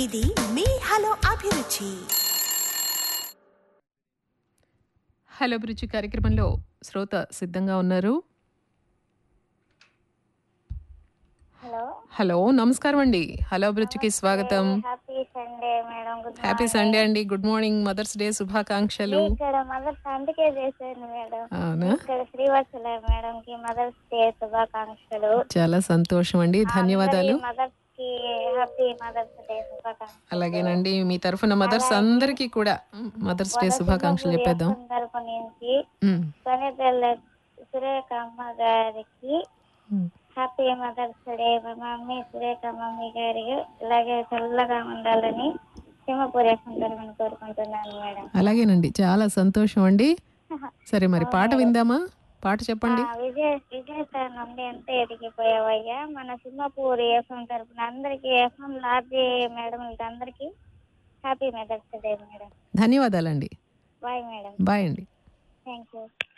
ఇది మీ హలో అభిరుచి హలో బ్రిడ్జి కార్యక్రమంలో శ్రోత సిద్ధంగా ఉన్నారు హలో హలో నమస్కారం అండి హలో బ్రిడ్జికి స్వాగతం happy Sunday madam good happy Sunday అండి గుడ్ మార్నింగ్ మదర్స్ డే శుభాకాంక్షలు ఇక్కడ మదర్స్ అందుకే చేశాను మేడం అవునా ఇక్కడ శ్రీవత్సల మేడం కి మదర్స్ డే శుభాకాంక్షలు చాలా సంతోషం అండి ధన్యవాదాలు మదర్స్ కి హ్యాపీ మదర్స్ డే శుభాకాంక్షలు అలాగేనండి మీ తరఫున మదర్స్ అందరికీ కూడా మదర్స్ డే శుభాకాంక్షలు చెప్పేద్దాం తరపు నుంచి ఉమ్, కొనిదెల్ల సురేఖమ్మ గారికి ఉమ్. హ్యాపీ మదర్స్ డే మా మమ్మీ సురేఖ మమ్మీ గారి ఇలాగే చల్లగా ఉండాలని సింహపూరి తరఫున కోరుకుంటున్నాను మేడం అలాగేనండి చాలా సంతోషం అండి సరే మరి పాట విందామా పాట చెప్పండి ఆ, విజయ్ విజయ్ సార్ నుండి ఎంత ఎదిగిపోయావయ్యా మన సింహపూర్ ఎఫ్ఎం తరఫున అందరికి ఎఫ్ఎం లార్జీ మేడం అందరికి హ్యాపీ మదర్స్ డే మేడం ధన్యవాదాలండి బాయ్ మేడం బాయ్ అండి థ్యాంక్ యూ